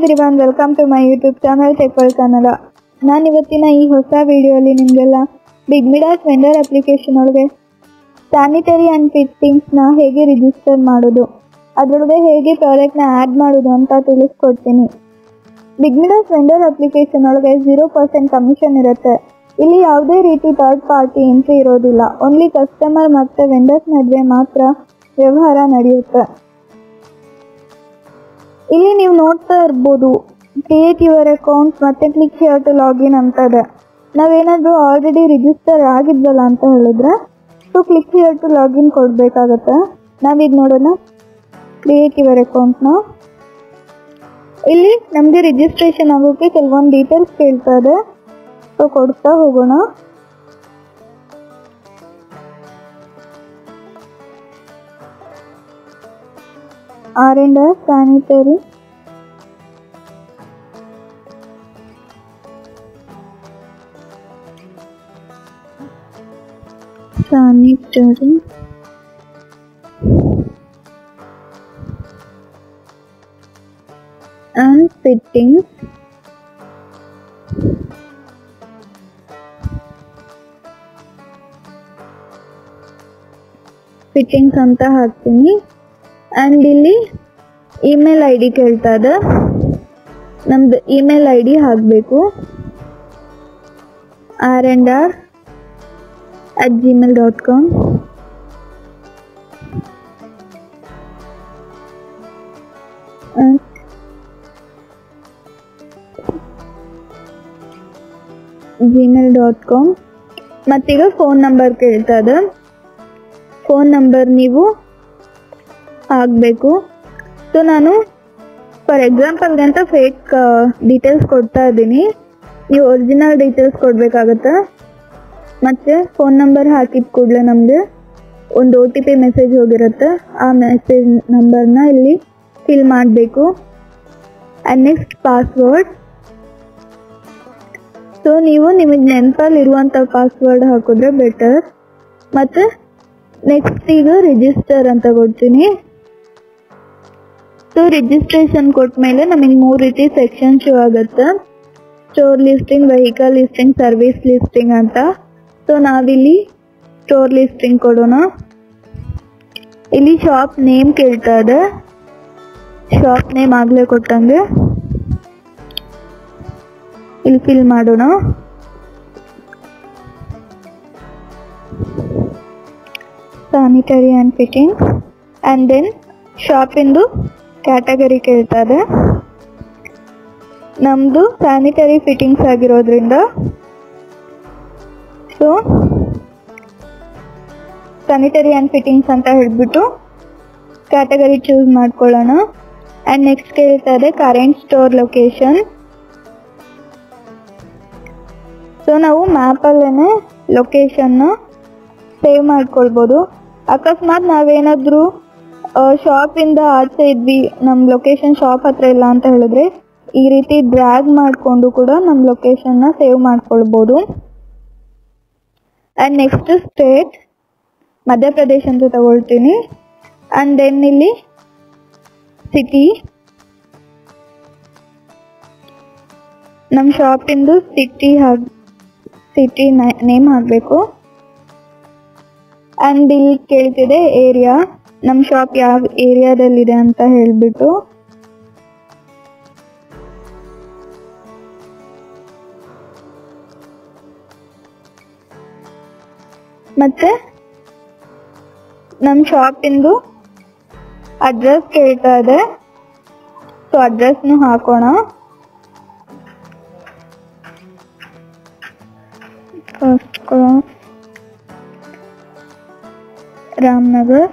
everyone welcome to my YouTube channel Techval Kannada ನಾನು ಇವತ್ತಿನ ಈ ಹೊಸ ವಿಡಿಯೋಲಿ ನಿಮಗೆಲ್ಲ ಬಿಗ್ ಮಿಡಾಸ್ ವೆಂಡರ್ ಅಪ್ಲಿಕೇಶನ್ ಒಳಗೆ ಸ್ಯಾನಿಟರಿ ಆ್ಯಂಡ್ ಫಿಟ್ಟಿಂಗ್ಸ್ನ ಹೇಗೆ ರಿಜಿಸ್ಟರ್ ಮಾಡೋದು ಅದರೊಳಗೆ ಹೇಗೆ ಪ್ರಾಡಕ್ಟ್ನ ಆ್ಯಡ್ ಮಾಡೋದು ಅಂತ ತಿಳಿಸ್ಕೊಡ್ತೀನಿ ಬಿಗ್ ಮಿಡಾಸ್ ವೆಂಡರ್ ಅಪ್ಲಿಕೇಶನ್ ಒಳಗೆ ಝೀರೋ ಪರ್ಸೆಂಟ್ ಕಮಿಷನ್ ಇರುತ್ತೆ ಇಲ್ಲಿ ಯಾವುದೇ ರೀತಿ ಥರ್ಡ್ ಪಾರ್ಟಿ ಎಂಟ್ರಿ ಇರೋದಿಲ್ಲ ಓನ್ಲಿ ಕಸ್ಟಮರ್ ಮತ್ತು ವೆಂಡರ್ಸ್ ನಡುವೆ ಮಾತ್ರ ವ್ಯವಹಾರ ನಡೆಯುತ್ತೆ ಇಲ್ಲಿ ನೀವು ನೋಡ್ತಾ ಇರ್ಬೋದು ಕ್ರಿಯೇಟ್ ಯುವರ್ ಅಕೌಂಟ್ ಮತ್ತೆ ಕ್ಲಿಕ್ ಹಿಯರ್ ಟು ಲಾಗಿನ್ ಅಂತ ಇದೆ ನಾವೇನಾದರೂ ಆಲ್ರೆಡಿ ರಿಜಿಸ್ಟರ್ ಆಗಿದ್ವಲ್ಲ ಅಂತ ಹೇಳಿದ್ರೆ so click here to login ಕೊಡಬೇಕಾಗತ್ತೆ ನಾವಿದು ನೋಡೋಣ ಕ್ರಿಯೇಟ್ ಯುವರ್ ಅಕೌಂಟ್ನ ಇಲ್ಲಿ ನಮಗೆ ರಿಜಿಸ್ಟ್ರೇಷನ್ ಆಗೋಕ್ಕೆ ಕೆಲವೊಂದು ಡೀಟೇಲ್ಸ್ ಕೇಳ್ತಾ ಇದೆ ಸೊ ಕೊಡ್ತಾ ಹೋಗೋಣ R and R sanitary sanitary and fittings fittings ಅಂತ ಹಾಕ್ತೀನಿ ಆ್ಯಂಡ್ ಇಲ್ಲಿ ಇಮೇಲ್ ಐ ಡಿ ಕೇಳ್ತಾ ಇದೆ ನಮ್ದು ಇಮೇಲ್ ಐ ಡಿ ಹಾಕಬೇಕು R and R at Gmail dot com Gmail dot com ಮತ್ತೀಗ ಫೋನ್ ನಂಬರ್ ಕೇಳ್ತಾ ಇದೆ ಫೋನ್ ನಂಬರ್ ನೀವು ಹಾಕಬೇಕು ಸೊ ನಾನು ಫಾರ್ ಎಕ್ಸಾಂಪಲ್ಗೆ ಅಂತ ಫೇಕ್ ಡೀಟೇಲ್ಸ್ ಕೊಡ್ತಾ ಇದ್ದೀನಿ ನೀವು ಒರಿಜಿನಲ್ ಡೀಟೇಲ್ಸ್ ಕೊಡಬೇಕಾಗತ್ತೆ ಮತ್ತು ಫೋನ್ ನಂಬರ್ ಹಾಕಿದ ಕೂಡಲೇ ನಮಗೆ ಒಂದು ಒ ಟಿ ಪಿ ಮೆಸೇಜ್ ಹೋಗಿರುತ್ತೆ ಆ ಮೆಸೇಜ್ ನಂಬರ್ನ ಇಲ್ಲಿ ಫಿಲ್ ಮಾಡಬೇಕು ಆ್ಯಂಡ್ ನೆಕ್ಸ್ಟ್ ಪಾಸ್ವರ್ಡ್ ಸೊ ನೀವು ನಿಮಗೆ ನೆನಪಲ್ಲಿ ಇರುವಂಥ ಪಾಸ್ವರ್ಡ್ ಹಾಕಿದ್ರೆ ಬೆಟರ್ ಮತ್ತು ನೆಕ್ಸ್ಟ್ ಈಗ ರಿಜಿಸ್ಟರ್ ಅಂತ ಕೊಡ್ತೀನಿ ಸೊ ರಿಜಿಸ್ಟ್ರೇಷನ್ ಕೊಟ್ಟ ಮೇಲೆ ನಮಗೆ ಮೂರು ರೀತಿ ಸೆಕ್ಷನ್ ಶೋ ಆಗುತ್ತೆ store listing vehicle listing service listing ಅಂತ ಸೊ ನಾವಿಲ್ಲಿ ಸ್ಟೋರ್ ಲಿಸ್ಟಿಂಗ್ ಕೊಡೋಣ ಇಲ್ಲಿ ಶಾಪ್ ನೇಮ್ ಕೇಳ್ತಾ ಇದೆ ಶಾಪ್ ನೇಮ್ ಆಗಲೇ ಕೊಟ್ಟಂಗೆ ಇಲ್ಲಿ ಫಿಲ್ ಮಾಡೋಣ sanitary and fitting and then ಶಾಪಿಂದು ಕ್ಯಾಟಗರಿ ಕೇಳ್ತಾ ಇದೆ ನಮ್ಮದು ಸ್ಯಾನಿಟರಿ ಫಿಟ್ಟಿಂಗ್ಸ್ ಆಗಿರೋದ್ರಿಂದ ಸೊ ಸ್ಯಾನಿಟರಿ ಆ್ಯಂಡ್ ಫಿಟ್ಟಿಂಗ್ಸ್ ಅಂತ ಹೇಳಿಬಿಟ್ಟು ಕ್ಯಾಟಗರಿ ಚೂಸ್ ಮಾಡ್ಕೊಳ್ಳೋಣ ಆ್ಯಂಡ್ ನೆಕ್ಸ್ಟ್ ಕೇಳ್ತಾ ಇದೆ ಕರೆಂಟ್ ಸ್ಟೋರ್ ಲೊಕೇಶನ್ ಸೊ ನಾವು ಮ್ಯಾಪಲ್ಲೇ ಲೊಕೇಶನ್ನ ಸೇವ್ ಮಾಡ್ಕೊಳ್ಬೋದು ಅಕಸ್ಮಾತ್ ನಾವೇನಾದರೂ ಶಾಪಿಂದ ಆಚೆ ಇದ್ವಿ ನಮ್ಮ ಲೊಕೇಶನ್ ಶಾಪ್ ಹತ್ರ ಇಲ್ಲ ಅಂತ ಹೇಳಿದ್ರೆ ಈ ರೀತಿ ಡ್ರ್ಯಾಗ್ ಮಾಡಿಕೊಂಡು ಕೂಡ ನಮ್ಮ ಲೊಕೇಶನ್ನ ಸೇವ್ ಮಾಡ್ಕೊಳ್ಬೋದು ಆ್ಯಂಡ್ ನೆಕ್ಸ್ಟ್ ಸ್ಟೇಟ್ ಮಧ್ಯಪ್ರದೇಶ್ ಅಂತ ತಗೊಳ್ತೀನಿ ಆ್ಯಂಡ್ ದೆನ್ ಇಲ್ಲಿ ಸಿಟಿ ನಮ್ಮ ಶಾಪಿಂದು ಸಿಟಿ ಹಾಕ್ ಸಿಟಿ ನೇಮ್ ಹಾಕಬೇಕು ಆ್ಯಂಡ್ ಇಲ್ಲಿ ಕೇಳ್ತಿದೆ ಏರಿಯಾ ನಮ್ಮ ಶಾಪ್ ಯಾವ ಏರಿಯಾದಲ್ಲಿದೆ ಅಂತ ಹೇಳಿಬಿಟ್ಟು ಮತ್ತೆ ನಮ್ಮ ಶಾಪಿಂದು ಅಡ್ರೆಸ್ ಕೇಳ್ತಾ ಇದೆ ಸೊ ಅಡ್ರೆಸ್ನು ಹಾಕೋಣ first cross Ramanagar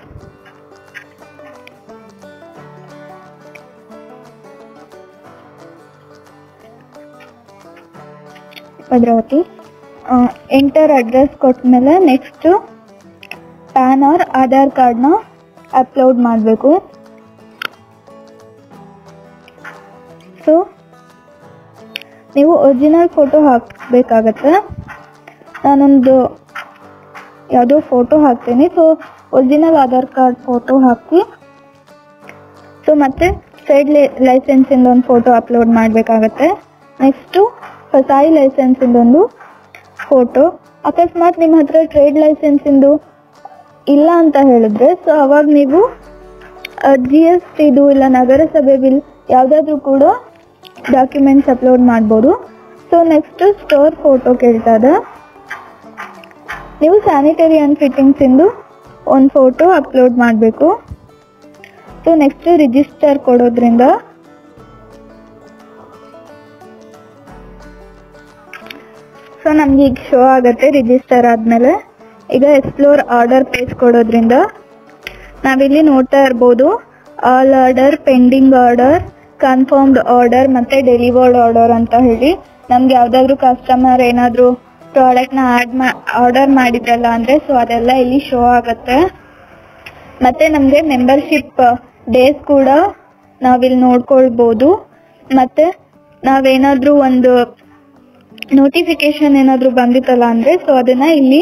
Bhadravathi enter address ಕೊಟ್ಮೇಲೆ ನೆಕ್ಸ್ಟು ಪ್ಯಾನ್ ಆರ್ ಆಧಾರ್ ಕಾರ್ಡ್ನ ಅಪ್ಲೋಡ್ ಮಾಡಬೇಕು ಸೊ ನೀವು ಒರಿಜಿನಲ್ ಫೋಟೋ ಹಾಕಬೇಕಾಗತ್ತೆ ನಾನೊಂದು ಯಾವುದೋ ಫೋಟೋ ಹಾಕ್ತೀನಿ so original Aadhaar card photo ಹಾಕಿ ಸೊ ಮತ್ತೆ ಟ್ರೇಡ್ ಲೈಸೆನ್ಸಿಂದ ಒಂದು ಫೋಟೋ ಅಪ್ಲೋಡ್ ಮಾಡಬೇಕಾಗತ್ತೆ ನೆಕ್ಸ್ಟು ಫಸಾಯಿ ಲೈಸೆನ್ಸಿಂದೊಂದು ಫೋಟೋ ಅಕಸ್ಮಾತ್ ನಿಮ್ಮ ಹತ್ರ ಟ್ರೇಡ್ ಲೈಸೆನ್ಸಿಂದು ಇಲ್ಲ ಅಂತ ಹೇಳಿದ್ರೆ ಸೊ ಅವಾಗ ನೀವು ಜಿ ಎಸ್ ಟಿದು ಇಲ್ಲ ನಗರಸಭೆ ಬಿಲ್ ಯಾವುದಾದ್ರೂ ಕೂಡ ಡಾಕ್ಯುಮೆಂಟ್ಸ್ ಅಪ್ಲೋಡ್ ಮಾಡ್ಬೋದು ಸೊ ನೆಕ್ಸ್ಟ್ ಸ್ಟೋರ್ ಫೋಟೋ ಕೇಳ್ತಾ ಇದೆ ನೀವು ಸ್ಯಾನಿಟರಿ ಆ್ಯಂಡ್ ಫಿಟ್ಟಿಂಗ್ಸಿಂದು ಒಂದು ಫೋಟೋ ಅಪ್ಲೋಡ್ ಮಾಡಬೇಕು ಸೊ ನೆಕ್ಸ್ಟ್ ರಿಜಿಸ್ಟರ್ ಕೊಡೋದ್ರಿಂದ ಸೊ ನಮ್ಗೆ ಈಗ ಶೋ ಆಗುತ್ತೆ ರಿಜಿಸ್ಟರ್ ಆದಮೇಲೆ ಈಗ ಎಕ್ಸ್ಪ್ಲೋರ್ ಆರ್ಡರ್ ಪೇಜ್ ಕೊಡೋದ್ರಿಂದ ನಾವಿಲ್ಲಿ ನೋಡ್ತಾ ಇರ್ಬೋದು all order pending order confirmed order ಮತ್ತೆ ಡೆಲಿವರ್ಡ್ ಆರ್ಡರ್ ಅಂತ ಹೇಳಿ ನಮ್ಗೆ ಯಾವ್ದಾದ್ರು ಕಸ್ಟಮರ್ ಏನಾದ್ರು ಪ್ರಾಡಕ್ಟ್ ನ ಆಡ್ ಮಾ ಆರ್ಡರ್ ಮಾಡಿದ್ರಲ್ಲ ಅಂದ್ರೆ ಸೊ ಅದೆಲ್ಲ ಇಲ್ಲಿ ಶೋ ಆಗುತ್ತೆ ಮತ್ತೆ ನಮ್ಗೆ ಮೆಂಬರ್ಶಿಪ್ ಡೇಸ್ ಕೂಡ ನಾವಿಲ್ಲಿ ನೋಡ್ಕೊಳ್ಬೋದು ಮತ್ತೆ ನಾವೇನಾದ್ರೂ ಒಂದು ನೋಟಿಫಿಕೇಶನ್ ಏನಾದ್ರೂ ಬಂದಿತ್ತಲ್ಲ ಅಂದ್ರೆ ಸೊ ಅದನ್ನ ಇಲ್ಲಿ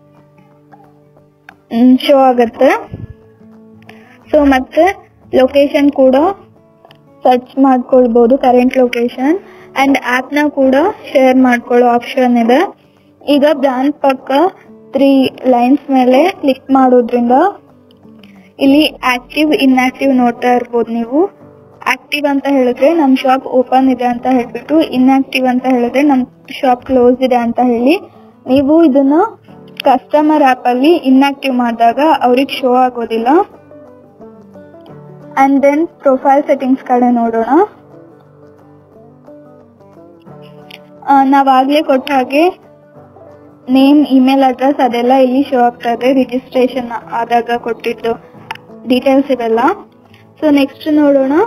ಶೋ ಆಗತ್ತೆ ಸೊ ಮತ್ತೆ ಲೊಕೇಶನ್ ಕೂಡ ಸರ್ಚ್ ಮಾಡ್ಕೊಳ್ಬೋದು ಕರೆಂಟ್ ಲೊಕೇಶನ್ ಅಂಡ್ ನ ಕೂಡ ಶೇರ್ ಮಾಡ್ಕೊಳ್ಳೋ ಆಪ್ಷನ್ ಇದೆ ಈಗ ಬ್ರಾಂಡ್ ಪಕ್ಕ ತ್ರೀ ಲೈನ್ಸ್ ಮೇಲೆ ಕ್ಲಿಕ್ ಮಾಡೋದ್ರಿಂದ ಇಲ್ಲಿ ಆಕ್ಟಿವ್ ಇನ್ಆಕ್ಟಿವ್ ನೋಡ್ತಾ ಇರ್ಬೋದು ನೀವು ಆಕ್ಟಿವ್ ಅಂತ ಹೇಳಿದ್ರೆ ನಮ್ ಶಾಪ್ ಓಪನ್ ಇದೆ ಅಂತ ಹೇಳ್ಬಿಟ್ಟು ಇನ್ಆಕ್ಟಿವ್ ಅಂತ ಹೇಳಿದ್ರೆ ನಮ್ ಶಾಪ್ ಕ್ಲೋಸ್ ಇದೆ ಅಂತ ಹೇಳಿ ನೀವು ಇದನ್ನ ಕಸ್ಟಮರ್ ಆಪ್ ಅಲ್ಲಿ ಇನ್ಆಕ್ಟಿವ್ ಮಾಡಿದಾಗ ಅವ್ರಿಗೆ ಶೋ ಆಗೋದಿಲ್ಲ ಅಂಡ್ ದೆನ್ ಪ್ರೊಫೈಲ್ ಸೆಟ್ಟಿಂಗ್ಸ್ ಕಡೆ ನೋಡೋಣ ನಾವಾಗ್ಲೇ ಕೊಟ್ಟ ಹಾಗೆ ನೇಮ್ ಇಮೇಲ್ ಅಡ್ರೆಸ್ ಅದೆಲ್ಲ ಇಲ್ಲಿ ಶೋ ಆಗ್ತಾ ಇದೆ ರಿಜಿಸ್ಟ್ರೇಷನ್ ಆದಾಗ ಕೊಟ್ಟಿದ್ದು ಡೀಟೇಲ್ಸ್ ಇವೆಲ್ಲ ಸೊ ನೆಕ್ಸ್ಟ್ ನೋಡೋಣ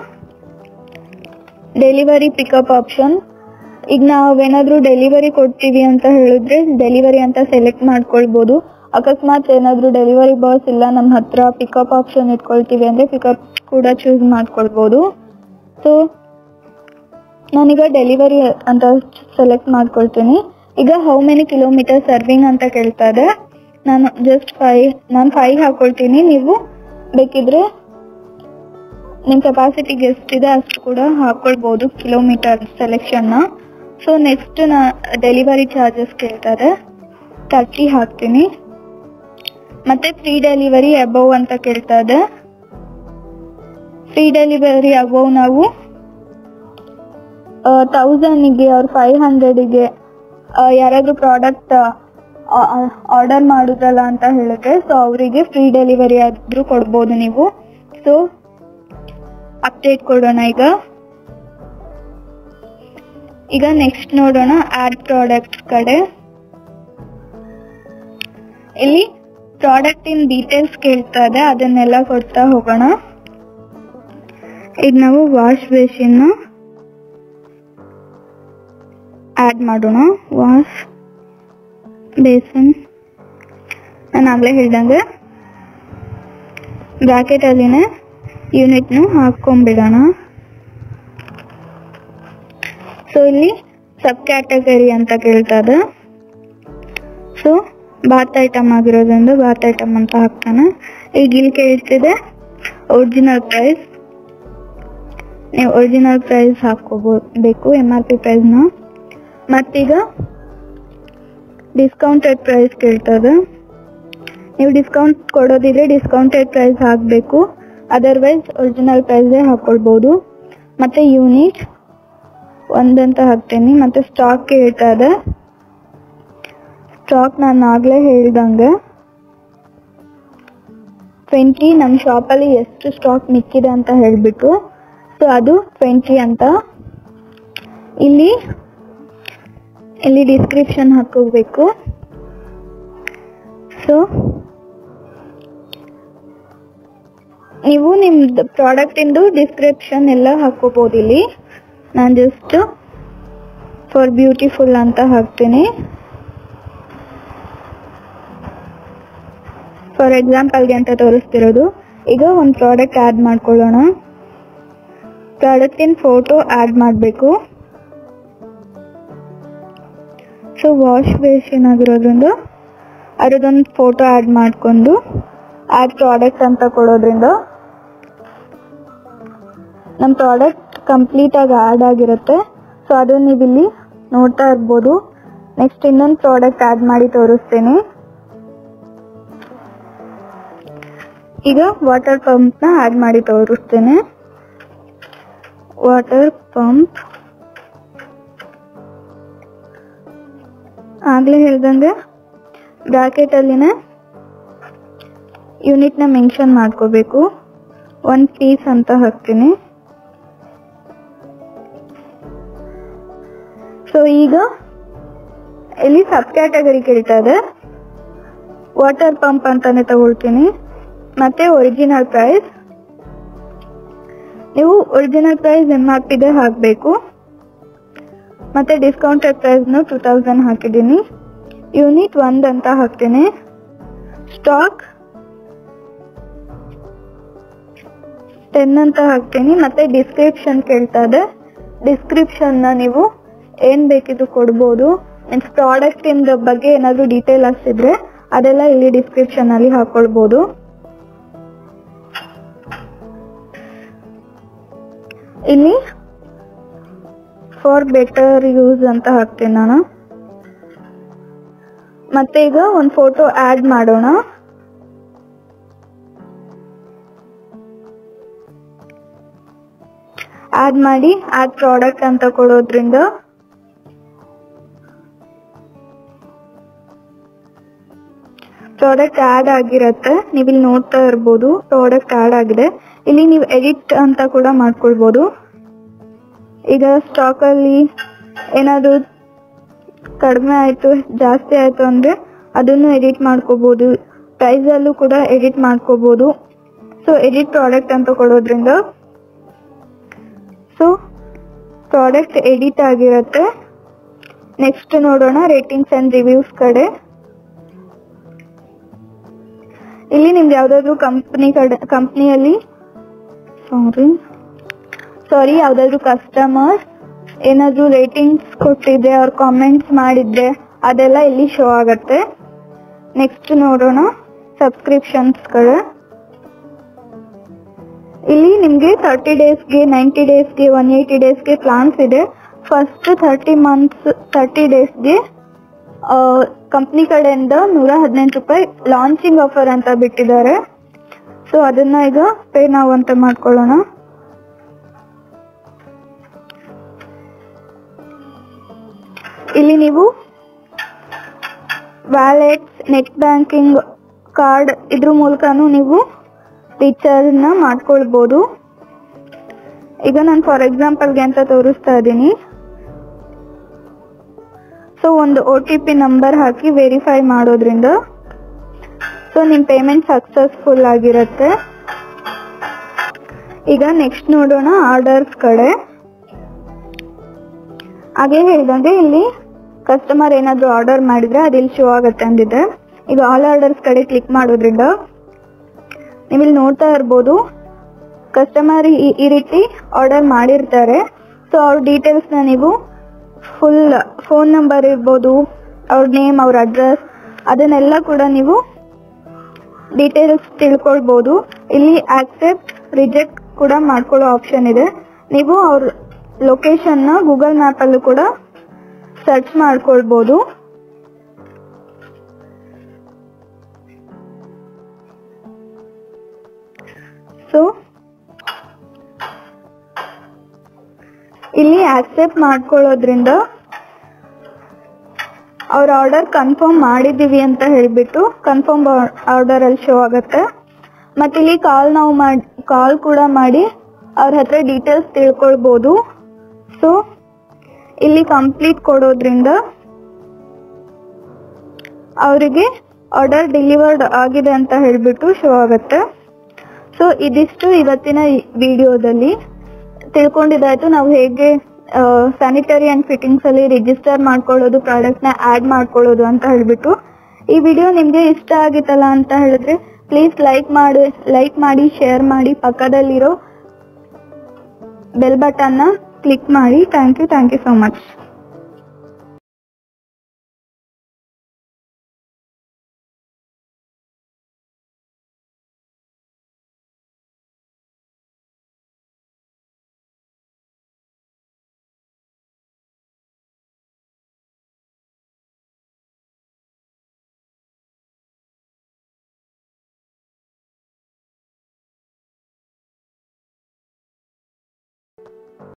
ಡೆಲಿವರಿ ಪಿಕಪ್ ಆಪ್ಷನ್ ಈಗ ನಾವೇನಾದ್ರೂ ಡೆಲಿವರಿ ಕೊಡ್ತೀವಿ ಅಂತ ಹೇಳಿದ್ರೆ ಡೆಲಿವರಿ ಅಂತ ಸೆಲೆಕ್ಟ್ ಮಾಡ್ಕೊಳ್ಬೋದು ಅಕಸ್ಮಾತ್ ಏನಾದ್ರೂ ಡೆಲಿವರಿ ಬಾಸ್ ಇಲ್ಲ ನಮ್ಮ ಹತ್ರ ಪಿಕಪ್ ಆಪ್ಷನ್ ಇಟ್ಕೊಳ್ತೀವಿ ಅಂದ್ರೆ ಪಿಕಪ್ ಕೂಡ ಚೂಸ್ ಮಾಡ್ಕೊಳ್ಬೋದು ಸೊ ನಾನೀಗ ಡೆಲಿವರಿ ಅಂತ ಸೆಲೆಕ್ಟ್ ಮಾಡ್ಕೊಳ್ತೀನಿ ಈಗ ಹೌ ಮೆನಿ ಕಿಲೋಮೀಟರ್ ಸರ್ವಿಂಗ್ ಅಂತ ಕೇಳ್ತಾ ಇದೆ ನಾನು ಜಸ್ಟ್ ಫೈವ್ ನಾನು ಫೈವ್ ಹಾಕೊಳ್ತೀನಿ ನೀವು ಬೇಕಿದ್ರೆ ನಿಮ್ಮ ಕೆಪಾಸಿಟಿಗೆ ಎಷ್ಟಿದೆ ಅಷ್ಟು ಕೂಡ ಹಾಕೊಳ್ಬೋದು ಕಿಲೋಮೀಟರ್ ಸೆಲೆಕ್ಷನ್ನ ಸೊ ನೆಕ್ಸ್ಟ್ ನಾ ಡೆಲಿವರಿ ಚಾರ್ಜಸ್ ಕೇಳ್ತಾರೆ ತರ್ಟಿ ಹಾಕ್ತೀನಿ ಮತ್ತೆ ಫ್ರೀ ಡೆಲಿವರಿ ಅಬೌವ್ ಅಂತ ಕೇಳ್ತಾ ಇದೆ ಫ್ರೀ ಡೆಲಿವರಿ ಅಬೌವ್ ನಾವು ತೌಸಂಡಿಗೆ ಅವ್ರ ಫೈವ್ ಹಂಡ್ರೆಡಿಗೆ ಯಾರಾದ್ರೂ ಪ್ರಾಡಕ್ಟ್ ಆರ್ಡರ್ ಮಾಡಿದ್ರಲ್ಲ ಅಂತ ಹೇಳಿದ್ರೆ ಸೊ ಅವರಿಗೆ ಫ್ರೀ ಡೆಲಿವರಿ ಆದ್ರೂ ಕೊಡ್ಬೋದು ನೀವು ಸೊ ಅಪ್ಡೇಟ್ ಕೊಡೋಣ ಈಗ ಈಗ ನೆಕ್ಸ್ಟ್ ನೋಡೋಣ ಆಡ್ ಪ್ರಾಡಕ್ಟ್ ಕಡೆ ಇಲ್ಲಿ ಪ್ರಾಡಕ್ಟ್ ಇನ್ ಡೀಟೇಲ್ಸ್ ಕೇಳ್ತಾ ಇದೆ ಅದನ್ನೆಲ್ಲ ಕೊಡ್ತಾ ಹೋಗೋಣ ಈಗ ನಾವು ವಾಶ್ ಬೇಸಿನ್ ಆಡ್ ಮಾಡೋಣ ವಾಶ್ ಬೇಸನ್ ನಾನು ಆಗಲೇ ಹೇಳ್ದಂಗೆ ಬ್ರಾಕೆಟ್ ಅಲ್ಲಿನೇ ಯೂನಿಟ್ನು ಹಾಕೊಂಡ್ಬಿಡೋಣ ಸೊ ಇಲ್ಲಿ ಸಬ್ ಕ್ಯಾಟಗರಿ ಅಂತ ಕೇಳ್ತದೆ ಸೊ ಬಾತ್ ಐಟಮ್ ಆಗಿರೋದ್ರಿಂದ ಬಾತ್ ಐಟಮ್ ಅಂತ ಹಾಕ್ತಾನೆ ಈಗ ಇಲ್ಲಿ ಕೇಳ್ತಿದೆ ಒರಿಜಿನಲ್ ಪ್ರೈಸ್ ನೀವು ಒರಿಜಿನಲ್ ಪ್ರೈಸ್ ಹಾಕೋಬೇಕು ಎಮ್ ಆರ್ ಪಿ ಪ್ರೈಸ್ನ ಮತ್ತೀಗ ಡಿಸ್ಕೌಂಟೆಡ್ ಪ್ರೈಸ್ ಕೇಳ್ತದೆ ನೀವು ಡಿಸ್ಕೌಂಟ್ ಕೊಡೋದಿದ್ರೆ ಡಿಸ್ಕೌಂಟೆಡ್ ಪ್ರೈಸ್ ಹಾಕಬೇಕು ಅದರ್ವೈಸ್ ಒರಿಜಿನಲ್ ಪ್ರೈಸೇ ಹಾಕೊಳ್ಬೋದು ಮತ್ತೆ ಯೂನಿಟ್ ಒಂದಂತ ಹಾಕ್ತೀನಿ ಮತ್ತೆ ಸ್ಟಾಕ್ ಕೇಳ್ತಾ ಇದೆ ಸ್ಟಾಕ್ ನಾನು ಆಗಲೇ ಹೇಳ್ದಂಗೆ ಟ್ವೆಂಟಿ ನಮ್ಮ ಶಾಪಲ್ಲಿ ಎಷ್ಟು ಸ್ಟಾಕ್ ಮಿಕ್ಕಿದೆ ಅಂತ ಹೇಳಿಬಿಟ್ಟು ಸೊ ಅದು ಟ್ವೆಂಟಿ ಅಂತ ಇಲ್ಲಿ ಇಲ್ಲಿ ಡಿಸ್ಕ್ರಿಪ್ಷನ್ ಹಾಕೋಬೇಕು ಸೊ ನೀವು ನಿಮ್ದು ಪ್ರಾಡಕ್ಟ್ ಇಂದು ಡಿಸ್ಕ್ರಿಪ್ಷನ್ ಎಲ್ಲ ಹಾಕೋಬಹುದು ಇಲ್ಲಿ ನಾನು ಜಸ್ಟ್ ಫಾರ್ ಬ್ಯೂಟಿಫುಲ್ ಅಂತ ಹಾಕ್ತೀನಿ ಫಾರ್ ಎಕ್ಸಾಂಪಲ್ಗೆ ಅಂತ ತೋರಿಸ್ತಿರೋದು ಈಗ ಒಂದು ಪ್ರಾಡಕ್ಟ್ ಆ್ಯಡ್ ಮಾಡ್ಕೊಳ್ಳೋಣ ಪ್ರಾಡಕ್ಟಿನ ಫೋಟೋ ಆ್ಯಡ್ ಮಾಡಬೇಕು ಸೊ ವಾಶ್ ಬೇಸಿನ್ ಆಗಿರೋದ್ರಿಂದ ಅದರದೊಂದು ಫೋಟೋ ಆ್ಯಡ್ ಮಾಡ್ಕೊಂಡು ಆ್ಯಡ್ ಪ್ರಾಡಕ್ಟ್ ಅಂತ ಕೊಡೋದ್ರಿಂದ ನಮ್ಮ ಪ್ರಾಡಕ್ಟ್ ಕಂಪ್ಲೀಟಾಗಿ ಆ್ಯಡ್ ಆಗಿರುತ್ತೆ ಸೊ ಅದನ್ನು ನೀವು ಇಲ್ಲಿ ನೋಡ್ತಾ ಇರ್ಬೋದು ನೆಕ್ಸ್ಟ್ ಇನ್ನೊಂದು ಪ್ರಾಡಕ್ಟ್ ಆ್ಯಡ್ ಮಾಡಿ ತೋರಿಸ್ತೀನಿ ಈಗ ವಾಟರ್ ಪಂಪ್ನ ಆ್ಯಡ್ ಮಾಡಿ ತೋರಿಸ್ತೇನೆ ವಾಟರ್ ಪಂಪ್ ಆಗಲೇ ಹೇಳ್ದಂಗೆ ಬ್ರಾಕೆಟಲ್ಲಿನೇ ಯೂನಿಟ್ನ ಮೆನ್ಷನ್ ಮಾಡ್ಕೋಬೇಕು ಒನ್ ಪೀಸ್ ಅಂತ ಹಾಕ್ತೀನಿ ಸೊ ಈಗ ಇಲ್ಲಿ ಸಬ್ ಕ್ಯಾಟಗರಿ ಕೇಳ್ತಾ ಇದೆ ವಾಟರ್ ಪಂಪ್ ಅಂತಾನೆ ತಗೊಳ್ತೀನಿ ಮತ್ತೆ ಒರಿಜಿನಲ್ ಪ್ರೈಸ್ ನೀವು ಒರಿಜಿನಲ್ ಪ್ರೈಸ್ ಎಮ್ ಆರ್ ಪಿದೆ ಹಾಕಬೇಕು ಮತ್ತೆ ಡಿಸ್ಕೌಂಟೆಡ್ ಪ್ರೈಸ್ನು ಟೂ ತೌಸಂಡ್ ಹಾಕಿದ್ದೀನಿ ಯೂನಿಟ್ ಒಂದ್ ಅಂತ ಹಾಕ್ತೀನಿ ಸ್ಟಾಕ್ ಟೆನ್ ಅಂತ ಹಾಕ್ತೀನಿ ಮತ್ತೆ ಡಿಸ್ಕ್ರಿಪ್ಷನ್ ಕೇಳ್ತಾ ಇದೆ ಡಿಸ್ಕ್ರಿಪ್ಷನ್ನ ನೀವು ಏನ್ ಬೇಕಿದ್ರು ಕೊಡ್ಬೋದು ಮೀನ್ಸ್ ಪ್ರಾಡಕ್ಟ್ ಇಂದ ಬಗ್ಗೆ ಏನಾದ್ರು ಡೀಟೇಲ್ಸ್ ಇದ್ರೆ ಅದೆಲ್ಲ ಇಲ್ಲಿ ಡಿಸ್ಕ್ರಿಪ್ಷನ್ ಅಲ್ಲಿ ಹಾಕೊಳ್ಬೋದು ಇಲ್ಲಿ ಫಾರ್ ಬೆಟರ್ ಯೂಸ್ ಅಂತ ಹಾಕ್ತೀನಿ ನಾನು ಮತ್ತೆ ಈಗ ಒಂದು ಫೋಟೋ ಆಡ್ ಮಾಡೋಣ ಆಡ್ ಮಾಡಿ ಆಡ್ ಪ್ರಾಡಕ್ಟ್ ಅಂತ ಕೊಡೋದ್ರಿಂದ ಪ್ರಾಡಕ್ಟ್ ಆಡ್ ಆಗಿರತ್ತೆ ನೀವು ಇಲ್ಲಿ ನೋಡ್ತಾ ಇರ್ಬೋದು ಪ್ರಾಡಕ್ಟ್ ಆಡ್ ಆಗಿದೆ ಇಲ್ಲಿ ನೀವು ಎಡಿಟ್ ಅಂತ ಕೂಡ ಮಾಡ್ಕೊಳ್ಬೋದು ಈಗ ಸ್ಟಾಕ್ ಅಲ್ಲಿ ಏನಾದ್ರು ಕಡಿಮೆ ಆಯ್ತು ಜಾಸ್ತಿ ಆಯ್ತು ಅಂದ್ರೆ ಅದನ್ನು ಎಡಿಟ್ ಮಾಡ್ಕೋಬಹುದು ಪ್ರೈಸ್ ಅಲ್ಲೂ ಕೂಡ ಎಡಿಟ್ ಮಾಡ್ಕೋಬಹುದು ಸೊ ಎಡಿಟ್ ಪ್ರಾಡಕ್ಟ್ ಅಂತ ಕೊಡೋದ್ರಿಂದ ಸೊ ಪ್ರಾಡಕ್ಟ್ ಎಡಿಟ್ ಆಗಿರತ್ತೆ ನೆಕ್ಸ್ಟ್ ನೋಡೋಣ ರೇಟಿಂಗ್ಸ್ ಅಂಡ್ ರಿವ್ಯೂಸ್ ಕಡೆ ಇಲ್ಲಿ ನಿಮ್ಗೆ ಯಾವ್ದಾದ್ರು ಕಂಪ್ನಿ ಕಡೆ ಕಂಪ್ನಿಯಲ್ಲಿ ಸಾರಿ ಸಾರಿ ಯಾವ್ದಾದ್ರು ಕಸ್ಟಮರ್ ಏನಾದ್ರು ರೇಟಿಂಗ್ಸ್ ಕೊಟ್ಟಿದ್ರೆ ಅವ್ರ ಕಾಮೆಂಟ್ಸ್ ಮಾಡಿದ್ರೆ ಅದೆಲ್ಲ ಇಲ್ಲಿ ಶೋ ಆಗತ್ತೆ ನೆಕ್ಸ್ಟ್ ನೋಡೋಣ ಸಬ್ಸ್ಕ್ರಿಪ್ಷನ್ಸ್ ಕಡೆ ಇಲ್ಲಿ ನಿಮ್ಗೆ ತರ್ಟಿ ಡೇಸ್ಗೆ ನೈಂಟಿ ಡೇಸ್ಗೆ ಒನ್ ಏಯ್ಟಿ ಡೇಸ್ಗೆ ಪ್ಲಾನ್ಸ್ ಇದೆ ಫಸ್ಟ್ ಥರ್ಟಿ ಮಂತ್ಸ್ ತರ್ಟಿ ಡೇಸ್ಗೆ ಕಂಪ್ನಿ ಕಡೆಯಿಂದ ನೂರ ಹದಿನೆಂಟು ರೂಪಾಯಿ ಲಾಂಚಿಂಗ್ ಆಫರ್ ಅಂತ ಬಿಟ್ಟಿದ್ದಾರೆ ಸೊ ಅದನ್ನ ಈಗ ಪೇ ನಾವು ಅಂತ ಮಾಡ್ಕೊಳ್ಳೋಣ ಇಲ್ಲಿ ನೀವು ವ್ಯಾಲೆಟ್ಸ್ ನೆಟ್ ಬ್ಯಾಂಕಿಂಗ್ ಕಾರ್ಡ್ ಇದ್ರ ಮೂಲಕನೂ ನೀವು ರೀಚಾರ್ಜ್ನ ಮಾಡ್ಕೊಳ್ಬೋದು ಈಗ ನಾನು ಫಾರ್ ಎಕ್ಸಾಂಪಲ್ಗೆ ಅಂತ ತೋರಿಸ್ತಾ ಇದ್ದೀನಿ ಸೊ ಒಂದು ಒ ಟಿ ಪಿ ನಂಬರ್ ಹಾಕಿ ವೆರಿಫೈ ಮಾಡೋದ್ರಿಂದ ಸೊ ನಿಮ್ಮ ಪೇಮೆಂಟ್ ಸಕ್ಸಸ್ಫುಲ್ ಆಗಿರುತ್ತೆ ಈಗ ನೆಕ್ಸ್ಟ್ ನೋಡೋಣ ಆರ್ಡರ್ಸ್ ಕಡೆ ಹಾಗೆ ಹೇಳ್ದಂಗೆ ಇಲ್ಲಿ ಕಸ್ಟಮರ್ ಏನಾದ್ರು ಆರ್ಡರ್ ಮಾಡಿದ್ರೆ ಅದು ಇಲ್ಲಿ ಶೋ ಆಗುತ್ತೆ ಅಂದಿದೆ ಈಗ ಆಲ್ ಆರ್ಡರ್ಸ್ ಕಡೆ ಕ್ಲಿಕ್ ಮಾಡೋದ್ರಿಂದ ನೀವು ಇಲ್ಲಿ ನೋಡ್ತಾ ಇರ್ಬೋದು ಕಸ್ಟಮರ್ ಈ ರೀತಿ ಆರ್ಡರ್ ಮಾಡಿರ್ತಾರೆ ಸೊ ಅವ್ರ ಡೀಟೇಲ್ಸ್ನ ನೀವು ಫುಲ್ ಫೋನ್ ನಂಬರ್ ಇರ್ಬೋದು ಅವ್ರ ನೇಮ್ ಅವ್ರ ಅಡ್ರೆಸ್ ಅದನ್ನೆಲ್ಲ ಕೂಡ ನೀವು ಡೀಟೇಲ್ಸ್ ತಿಳ್ಕೊಳ್ಬೋದು ಇಲ್ಲಿ ಆಕ್ಸೆಪ್ಟ್ ರಿಜೆಕ್ಟ್ ಕೂಡ ಮಾಡ್ಕೊಳ್ಳೋ ಆಪ್ಷನ್ ಇದೆ ನೀವು ಅವ್ರ ಲೊಕೇಶನ್ನ ಗೂಗಲ್ ಮ್ಯಾಪಲ್ಲೂ ಕೂಡ ಸರ್ಚ್ ಮಾಡ್ಕೊಳ್ಬೋದು ಸೊ ಇಲ್ಲಿ ಆಕ್ಸೆಪ್ಟ್ ಮಾಡ್ಕೊಳ್ಳೋದ್ರಿಂದ ಅವ್ರ ಆರ್ಡರ್ ಕನ್ಫರ್ಮ್ ಮಾಡಿದೀವಿ ಅಂತ ಹೇಳ್ಬಿಟ್ಟು ಕನ್ಫರ್ಮ್ ಆರ್ಡರ್ ಅಲ್ಲಿ ಶೋ ಆಗುತ್ತೆ ಮತ್ತೆ ಇಲ್ಲಿ ಕಾಲ್ ನಾವು ಮಾಡಿ ಕಾಲ್ ಕೂಡ ಮಾಡಿ ಅವ್ರ ಹತ್ರ ಡೀಟೇಲ್ಸ್ ತಿಳ್ಕೊಳ್ಬೋದು ಸೊ ಇಲ್ಲಿ ಕಂಪ್ಲೀಟ್ ಕೊಡೋದ್ರಿಂದ ಅವರಿಗೆ ಆರ್ಡರ್ ಡೆಲಿವರ್ಡ್ ಆಗಿದೆ ಅಂತ ಹೇಳ್ಬಿಟ್ಟು ಶೋ ಆಗುತ್ತೆ ಸೊ ಇದಿಷ್ಟು ಇವತ್ತಿನ ವಿಡಿಯೋದಲ್ಲಿ ತಿಳ್ಕೊಂಡಿದ್ದಾಯ್ತು ನಾವು ಹೇಗೆ ಸ್ಯಾನಿಟರಿ ಅಂಡ್ ಫಿಟ್ಟಿಂಗ್ಸ್ ಅಲ್ಲಿ ರಿಜಿಸ್ಟರ್ ಮಾಡ್ಕೊಳ್ಳೋದು ಪ್ರಾಡಕ್ಟ್ ನ ಆಡ್ ಮಾಡ್ಕೊಳ್ಳೋದು ಅಂತ ಹೇಳ್ಬಿಟ್ಟು ಈ ವಿಡಿಯೋ ನಿಮ್ಗೆ ಇಷ್ಟ ಆಗಿತ್ತಲ್ಲ ಅಂತ ಹೇಳಿದ್ರೆ ಪ್ಲೀಸ್ ಲೈಕ್ ಮಾಡಿ ಲೈಕ್ ಮಾಡಿ ಶೇರ್ ಮಾಡಿ ಪಕ್ಕದಲ್ಲಿರೋ ಬೆಲ್ ಬಟನ್ನ ಕ್ಲಿಕ್ ಮಾಡಿ thank you thank you so much